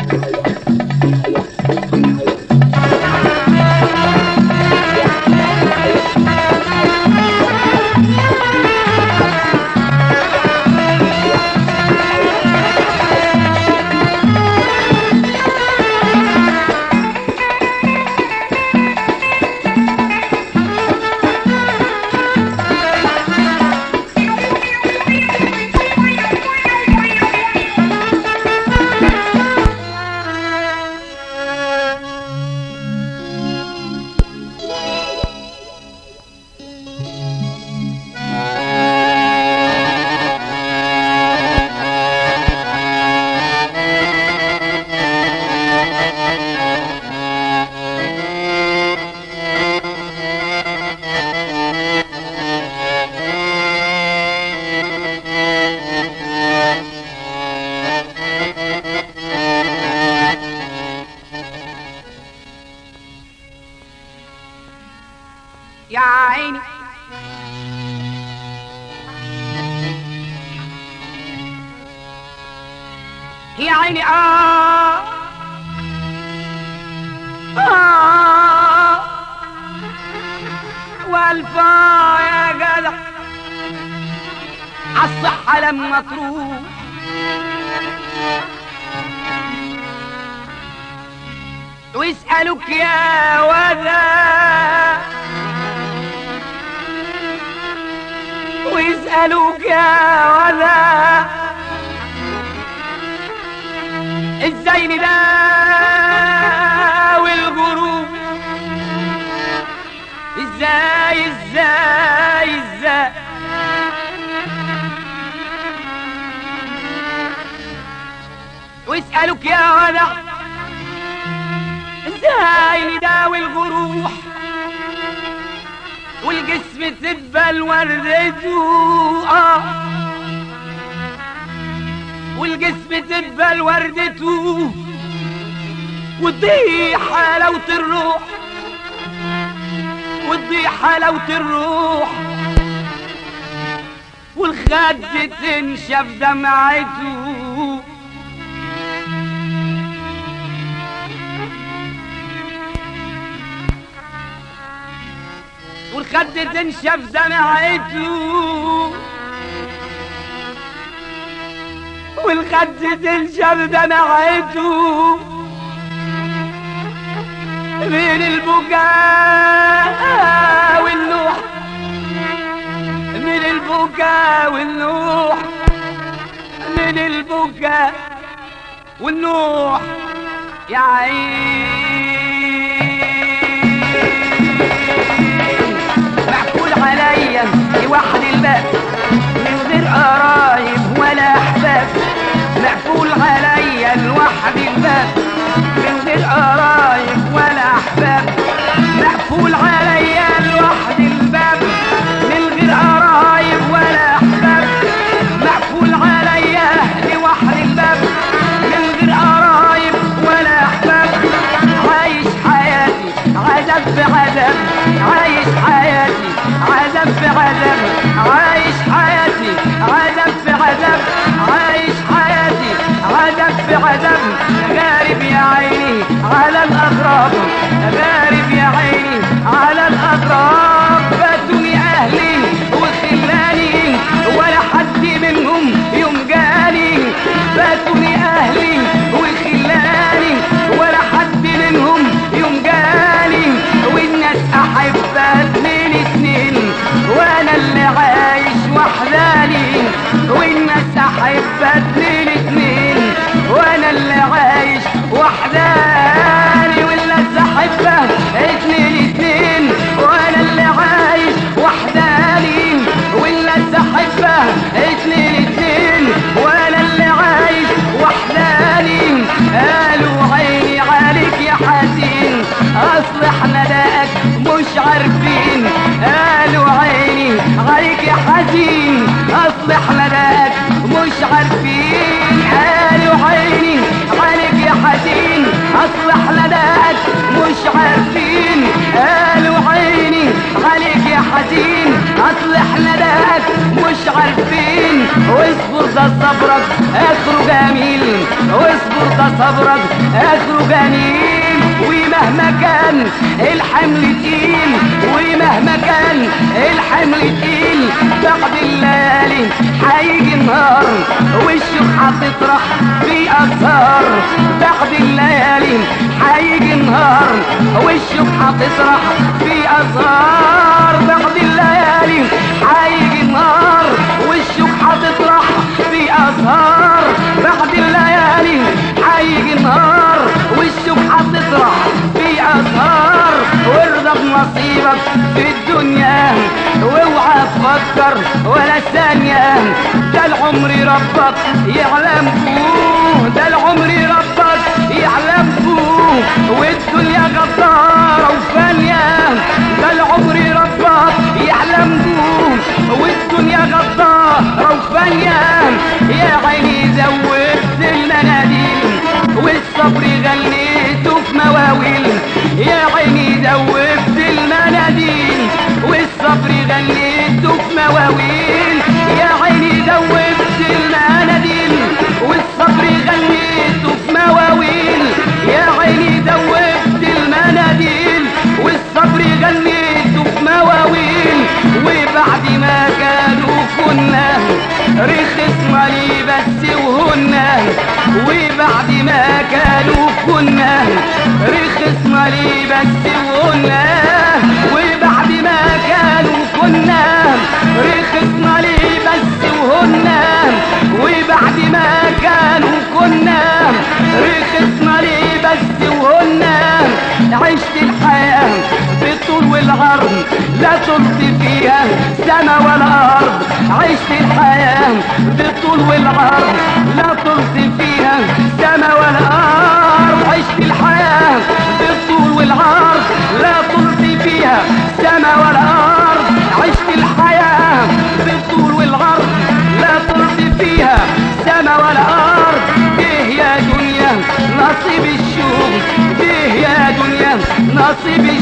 يا عيني يا عيني آه آه والفا يا جدع عالصحة لما تروح ويسألوك يا وذا ويسألوك يا وذا ازاي نداوي الغروب ازاي ازاي ازاي ويسألوك يا وذا ازاي نداوي الجروح والجسم تبقى وردته اه والجسم تبقى وردته وتضيع حلاوة الروح وتضيع حلاوة الروح والخد تنشف دمعته والخد تنشف دمعته والخد تنشف دمعته من البكاء والنوح من البكاء والنوح من البكاء والنوح يا عين معقول عليا لوحد الباب من غير قرايب ولا احباب معقول عليا لوحد الباب من غير قرايب ولا احباب مقفول عليا لوحد الباب من غير قرايب ولا احباب مقفول عليا لوحد الباب من غير قرايب ولا احباب عايش حياتي عذاب في عذاب عايش حياتي عذاب في عذاب عايش حياتي عذاب في عذاب عايش حياتي عذاب في عذاب غارب يا عيني على الأغراب غارب يا عيني على الأغراب فاتوني أهلي وخلاني ولا حد منهم يوم جاني فاتوني أهلي وخلاني ولا حد منهم يوم جاني والناس أحبة اتنين اتنين وأنا اللي عايش وحداني والناس أحبة اتنين اتنين وأنا اللي عايش وحداني والناس أحبة اتنين اتنين وأنا اللي عايش وحداني والناس أحبة اتنين اتنين وأنا اللي عايش وحداني قالوا عيني عليك يا حزين أصل احنا داك مش عارفين قالوا عيني عليك يا حزين أصل احنا داك مش عارفين قالوا عيني عليك يا حزين أصل احنا داك مش عارفين قالوا عيني عليك يا حزين أصل احنا داك مش عارفين واصبر ده صبرك اخره جميل واصبر ده صبرك اخره جميل ومهما كان الحمل تقيل ومهما كان الحمل تقيل بعد الليالي هيجي النهار وشك هتطرح في اثار بعد الليالي هيجي النهار وشك هتطرح في اثار بعد الليالي هيجي النهار وشك هتطرح في اثار بعد الليالي هيجي النهار وشك هتطرح في اثار وارضى بنصيبك في الدنيا واوعى تفكر ولا ثانية ده العمر ربك يعلم فوه ده العمر ربك يعلم فوه والدنيا غدارة وفانية ده العمر ربك يعلم فوه والدنيا غدارة وفانية يا عيني زودت المناديل والصبر غنيته في مواويل يا عيني زودت المناديل والصبر غنيته في مواويل يا عيني زودت المناديل والصبر غنيته في مواويل يا عيني زودت المناديل والصبر غنيته في مواويل وبعد ما كانوا كنا رخصنا لي بس وهنا وبعد ما كانوا كنا رخصنا لي بس وهنا وبعد ما كانوا كنا رخصنا لي بس وهنا وبعد ما كانوا كنا رخصنا لي بس وهنا عشت الحياة بالطول والعرض لا طلت فيها سما ولا أرض عشت الحياة بالطول والعرض لا طلت فيها سما ولا أرض عشت الحياة بالطول والعرض لا طلت فيها سما ولا أرض عشت الحياة بالطول والعرض لا طلت فيها سما ولا أرض ايه يا دنيا نصيب الشوق ايه يا دنيا نصيب